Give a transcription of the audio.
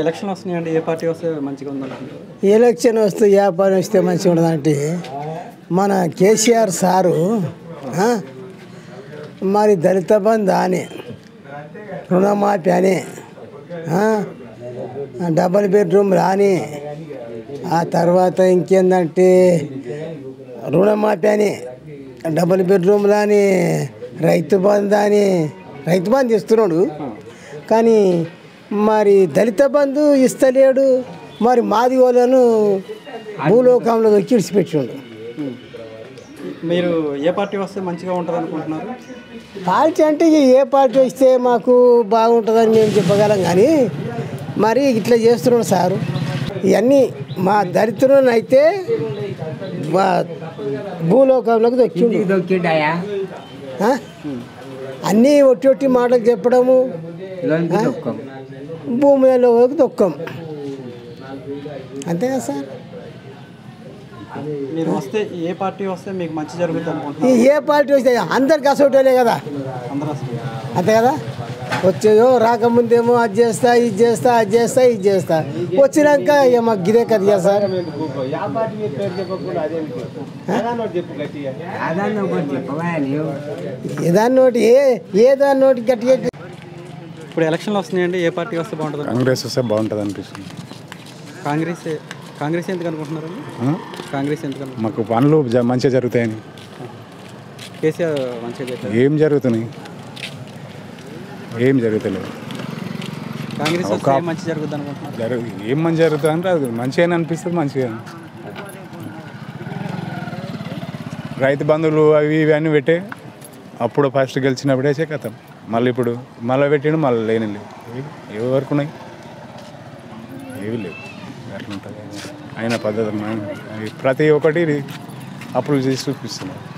Election వస్తున్నాయండి ఏ party వస్తే మంచిగా ఉందనుకుంటారు ఎలక్షన్ వస్తే వ్యాపారం వస్తే మంచిగా ఉండదంటే మన కేసీఆర్ సారు ఆ, మరి దళిత బంధు అని రుణమాఫీ అని ఆ, డబల్ బెడ్రూమ్ రాని ఆ తర్వాత ఇంకేందంటే రుణమాఫీ అని డబుల్ బెడ్రూమ్ అని రైతు బంధు అని రైతు బంధు ఇస్తున్నాడు కానీ మరి దళిత బంధు ఇస్తలేడు మరి మాది వాళ్ళను భూలోకంలో విడిచిపెట్టిండు మీరు ఏ పార్టీ వస్తే మంచిగా ఉంటుంది అనుకుంటున్నారు పార్టీ అంటే ఇక ఏ పార్టీ వస్తే మాకు బాగుంటుందని మేము చెప్పగలం కానీ మరి ఇట్లా చేస్తున్నాడు సారు ఇవన్నీ మా దరిద్రులను అయితే మా భూలోకంలోకి దొక్కిండు దొక్కిండాయా ఆ? అన్నీ ఒట్టి ఒట్టి మాటలు చెప్పడము లోనికి దొక్కం భూమిలో దొక్కం అంతే కదా సార్ మీరు వస్తే ఏ పార్టీ వస్తే మీకు మంచి జరుగుతుంది ఈ అనుకుంటున్నారు ఏ పార్టీ వస్తే అందరికి అసోటోలే కదా అందరూ అసలు అంతే కదా వచ్చేయో రాకముందేమో అది చేస్తా ఇది చేస్తా అది చేస్తా ఇది చేస్తా వచ్చినాక ఇక మాకు గిదే కదా సార్ అదాన్ని ఒకటి చెప్పవా నీవు ఏ దాని నోటి ఏ ఏ దాని నోటి గట్టిగా ఇప్పుడు ఎలక్షన్లు వస్తున్నాయండి ఏ పార్టీ వస్తే బాగుంటుంది కాంగ్రెస్ వస్తే బాగుంటుంది అనిపిస్తుంది కాంగ్రెస్ కాంగ్రెస్ ఎందుకు అనుకుంటున్నారండి ఆ? కాంగ్రెస్ ఎందుకు అనుకుంటున్నారు మాకు పనులు జ- మంచిగా జరుగుతాయని కేసీఆర్ మంచిగా చేశారు ఏం జరుగుతున్నాయి ఏం జరుగుతలేదు కాంగ్రెస్ వస్తే ఒక- ఏం మంచి జరుగుతుంది అనుకుంటున్నారు జరుగు ఏం మంచి జరుగుతుంది అంటే అది మంచిగానే అనిపిస్తుంది మంచిగా రైతు బంధువులు అవి ఇవి అన్నీ పెట్టే అప్పుడు ఫస్ట్ గెలిచినప్పుడే కథం మళ్ళీ ఇప్పుడు మళ్ళీ పెట్టిండు మళ్ళీ లేని లేవు ఏవి- ఏవి వరకు ఉన్నాయి ఏవి లేవు అట్లా ఉంటుంది ఆయన పద్ధతి ఆయన- అవి ప్రతి ఒక్కటి అప్రూవ్ చేసి చూపిస్తున్నారు